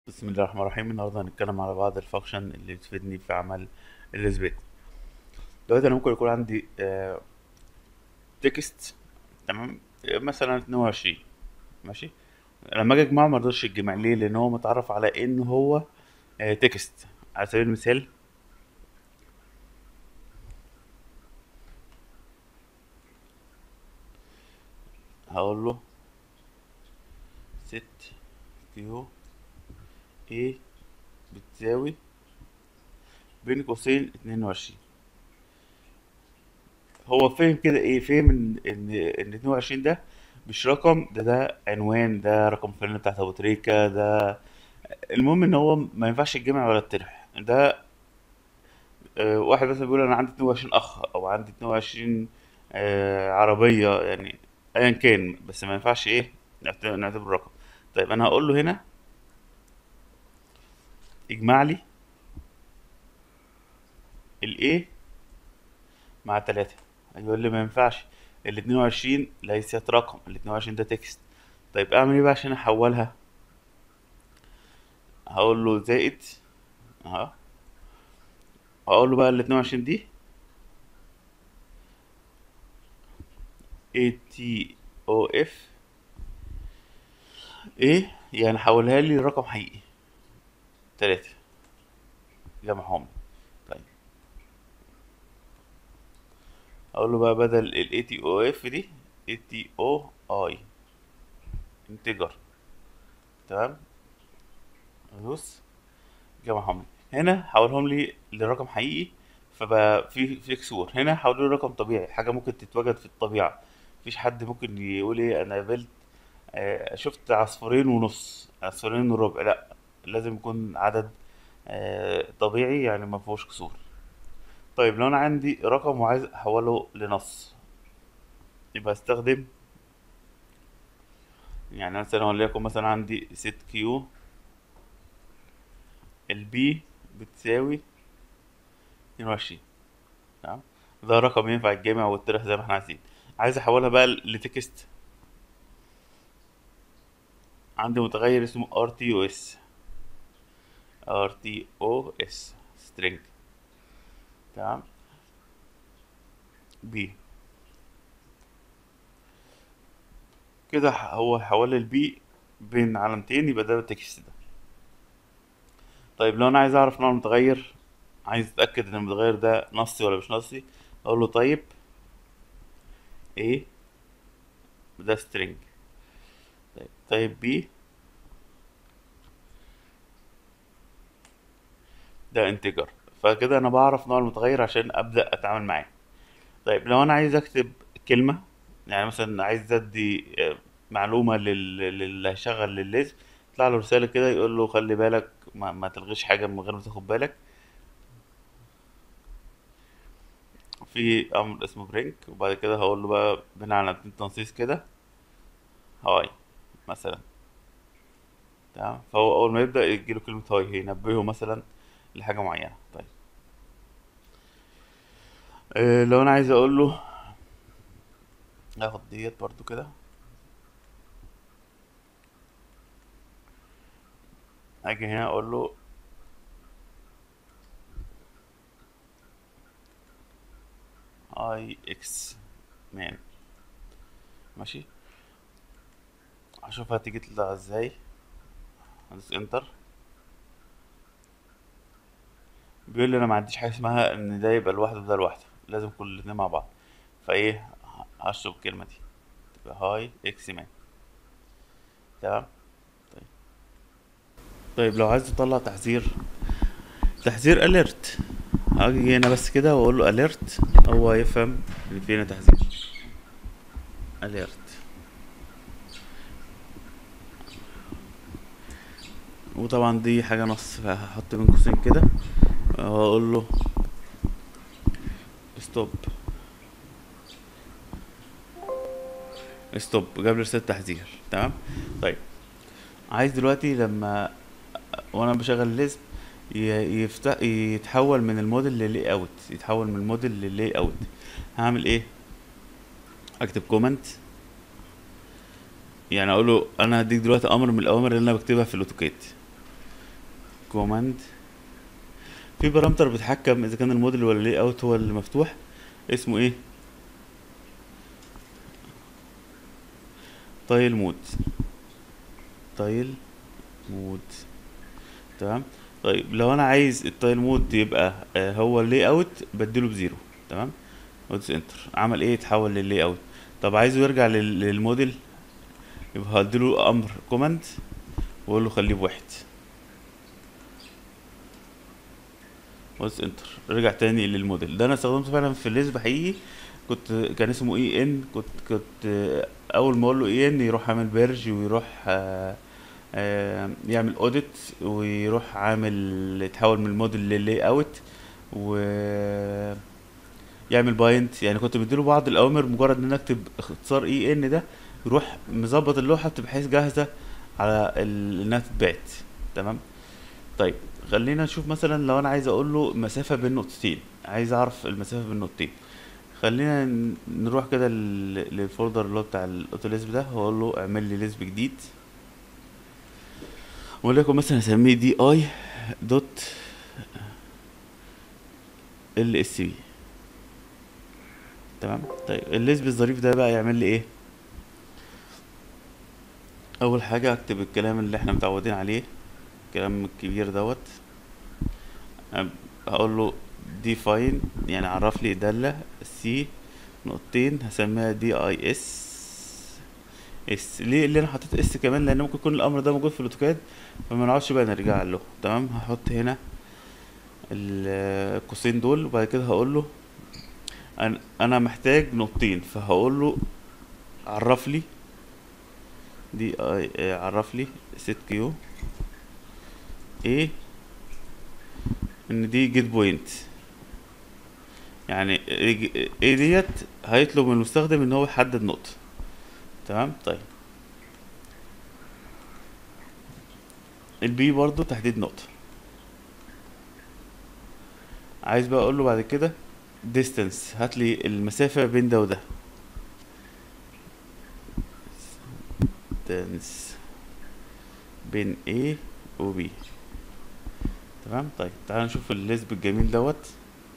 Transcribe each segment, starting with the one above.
بسم الله الرحمن الرحيم النهارده هنتكلم على بعض الفانكشن اللي بتفيدني في عمل الاثبات دلوقتي انا ممكن يكون عندي تكست تمام آه، مثلا 22 ماشي لما اجي اجمعه ما رضاش يتجمع ليه لان هو متعرف على ان هو تكست على سبيل المثال هقول له ست كيو ايه بتساوي بين قوسين 22 هو فهم كده ايه فهم ان ان ان 22 ده مش رقم ده ده عنوان ده رقم فلان بتاعت ابو تريكة ده المهم ان هو ما ينفعش يتجمع ولا يتطرح ده آه، واحد مثلا بيقول انا عندي 22 اخ او عندي 22 آه، عربية يعني ايا كان بس ما ينفعش ايه نعت- نعتبره رقم طيب انا هقول له هنا اجمع لي الايه مع تلاتة يقول لي ما ينفعش ال 22 ليست رقم ال 22 ده تكست طيب اعمل ايه بقى عشان احولها هقول له زائد اهو هقول له بقى ال 22 دي اي تي او اف ايه يعني حولها لي رقم حقيقي تلاتة جمعهم طيب اقول له بقى بدل ال اي تي او اف دي اي تي او اي انتجر تمام ادوس جمعهم لي هنا حولهم لي لرقم حقيقي فبقى في في كسور هنا حولوا لي رقم طبيعي حاجه ممكن تتوجد في الطبيعه مفيش حد ممكن يقول ايه انا قابلت آه، شفت عصفورين ونص عصفورين وربع لا لازم يكون عدد آه، طبيعي يعني ما فيهوش كسور طيب لو انا عندي رقم وعايز احوله لنص يبقى استخدم يعني مثلا وليكن مثلا عندي ست كيو البي بتساوي 22 تمام ده رقم ينفع يتجمع ويتطرح زي ما احنا عايزين عايز احولها بقى لتكست عندي متغير اسمه ار تي او اس ار تي او اس string تمام بي كده ح- هو حول البي بين علامتين يبقى ده التكست ده طيب لو انا عايز اعرف نوع المتغير عايز اتاكد ان المتغير ده نصي ولا مش نصي اقول له طيب ايه ده string طيب طيب بي ده انتجر فكده انا بعرف نوع المتغير عشان ابدا اتعامل معاه طيب لو انا عايز اكتب كلمه يعني مثلا عايز ادي آه، معلومه لل- للي هيشغل للليزم يطلع له رساله كده يقول له خلي بالك ما, ما تلغيش حاجه من غير ما تاخد بالك في امر اسمه برينك وبعد كده هقول له بقى بناء على التنصيص كده هاي مثلا تمام فهو اول ما يبدا يجيله كلمه هاي هينبهه مثلا لحاجه معينه طيب أه لو انا عايز اقول له اخد ديت برضو كده اجي هنا اقول له اي اكس مان ماشي اشوف هتيجي تطلع ازاي ادوس انتر بيقول لي انا ما عنديش حاجه اسمها ان ده يبقى لوحده وده لوحده لازم كل الاتنين مع بعض فايه ه- هشرب الكلمه دي تبقى هاي اكس مان تمام طيب طيب لو عايز تطلع تحذير تحذير اليرت هاجي هنا بس كده واقول له اليرت هو يفهم ان فينا تحذير اليرت وطبعا دي حاجه نص فهحط بين قوسين كده واقول له ستوب ستوب جاب لي رساله تحذير تمام طيب عايز دلوقتي لما وانا بشغل الليزم ي- يفتح يتحول من الموديل للاي اوت يتحول من الموديل للاي اوت هعمل ايه اكتب كومنت يعني اقول له انا هديك دلوقتي امر من الاوامر اللي انا بكتبها في الاوتوكاد كوماند في بارامتر بيتحكم اذا كان الموديل ولا لي اوت هو اللي مفتوح اسمه ايه تايل مود تايل مود تمام طيب لو انا عايز التايل مود يبقى آه، هو اللي اوت بديله بزيرو تمام ودوس انتر عمل ايه اتحول للي اوت طب عايزه يرجع لل- للموديل يبقى هديله امر كوماند واقول له خليه بواحد ودوس انتر رجع تاني للموديل ده انا استخدمته فعلا في الليزب حقيقي كنت كان اسمه اي ان كنت كنت آه، اول ما اقول له اي ان يروح عامل بيرج ويروح آه، آه، يعمل اوديت ويروح عامل يتحول من الموديل للي اوت و يعمل بايند يعني كنت مديله بعض الاوامر مجرد ان انا اكتب اختصار اي ان ده يروح مظبط اللوحه بحيث جاهزه على ال- انها تتبعت تمام طيب خلينا نشوف مثلا لو انا عايز اقول له مسافه بين نقطتين عايز اعرف المسافه بين نقطتين خلينا ن- نروح كده لل- للفولدر اللي هو بتاع الاوتوليسب ده واقول له اعمل لي ليسب جديد وليكن مثلا اسميه دي اي دوت ال اس بي تمام طيب الليسب الظريف ده بقى يعمل لي ايه اول حاجه اكتب الكلام اللي احنا متعودين عليه الكلام الكبير دوت أب- هقول له define يعني عرف لي دالة سي نقطتين هسميها دي اي اس اس ليه اللي انا حطيت اس كمان لان ممكن يكون الامر ده موجود في الاوتوكاد فما نقعدش بقى نرجع له تمام هحط هنا ال- القوسين دول وبعد كده هقول له انا انا محتاج نقطتين فهقول له عرف لي دي اي آه، عرف لي ست كيو ايه ان دي جيت بوينت يعني ايه إيه ديت هيطلب من المستخدم ان هو يحدد نقطة تمام طيب البي برضو تحديد نقطة عايز بقى اقول له بعد كده distance هات لي المسافة بين ده وده distance بين A و B تمام طيب تعال نشوف الليسب الجميل دوت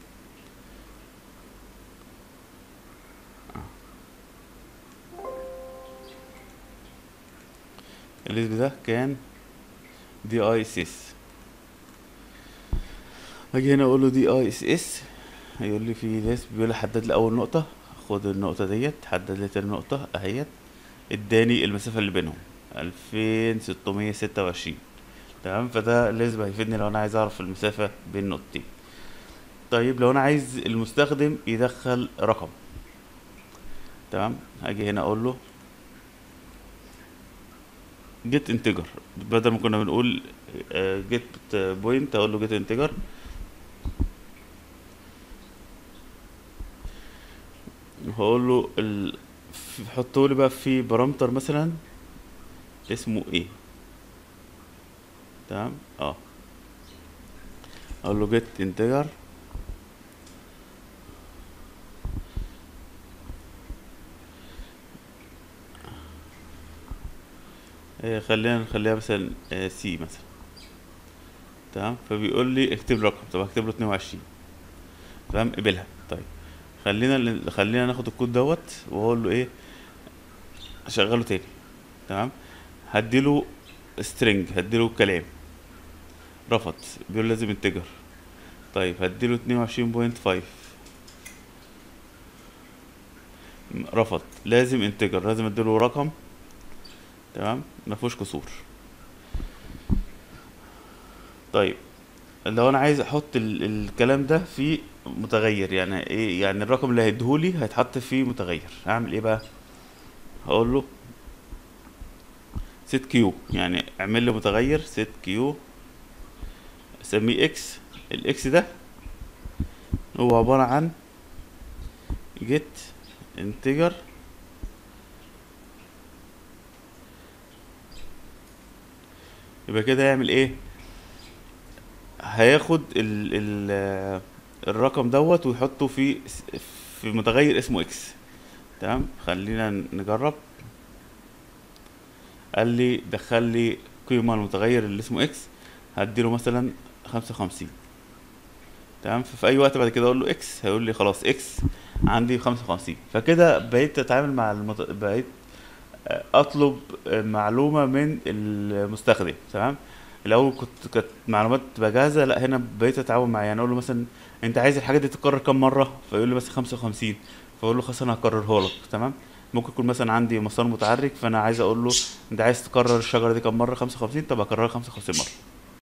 آه. الليسب ده كان دي اي اس اس هاجي هنا اقول له دي اي اس اس هيقول لي في ليسب بيقول لي حدد لي اول نقطة خد النقطة ديت حدد لي تاني نقطة اهيت اداني المسافة اللي بينهم الفين ستمية ستة وعشرين تمام فده لازم هيفيدني لو انا عايز اعرف المسافة بين نقطتين طيب لو انا عايز المستخدم يدخل رقم تمام هاجي هنا اقول له جيت انتجر بدل ما كنا بنقول جيت بوينت اقول له جيت انتجر هقول له ال... حطوا لي بقى في بارامتر مثلا اسمه ايه تمام اه اقول له جيت انتجر إيه خلينا نخليها مثلا سي مثلا تمام فبيقول لي اكتب رقم طب هكتب له 22 تمام قبلها طيب خلينا خلينا ناخد الكود دوت واقول له ايه اشغله تاني تمام هديله string هديله كلام رفض بيقول لازم انتجر طيب هديله اتنين وعشرين بوينت فايف رفض لازم انتجر لازم اديله رقم تمام مفيهوش كسور طيب لو انا عايز احط ال الكلام ده في متغير يعني ايه يعني الرقم اللي هيديهولي هيتحط فيه متغير هعمل ايه بقى هقول له set كيو يعني اعمل لي متغير set كيو اسميه اكس الاكس ده هو عبارة عن get integer يبقى كده هيعمل ايه هياخد ال ال الرقم دوت ويحطه في في متغير اسمه اكس تمام خلينا نجرب قال لي دخل لي قيمة المتغير اللي اسمه اكس هديله مثلا خمسة وخمسين تمام ففي اي وقت بعد كده اقول له اكس هيقول لي خلاص اكس عندي خمسة وخمسين فكده بقيت اتعامل مع المت... بقيت آه، اطلب آه، معلومة من المستخدم تمام الاول كنت كانت معلومات تبقى جاهزة لا هنا بقيت اتعامل معاه يعني اقول له مثلا انت عايز الحاجة دي تتكرر كام مرة فيقول لي مثلا خمسة وخمسين فاقول له خلاص انا هكررها لك تمام ممكن يكون مثلا عندي مسار متحرك فانا عايز اقول له انت عايز تكرر الشجرة دي كام مرة خمسة وخمسين طب هكررها خمسة وخمسين مرة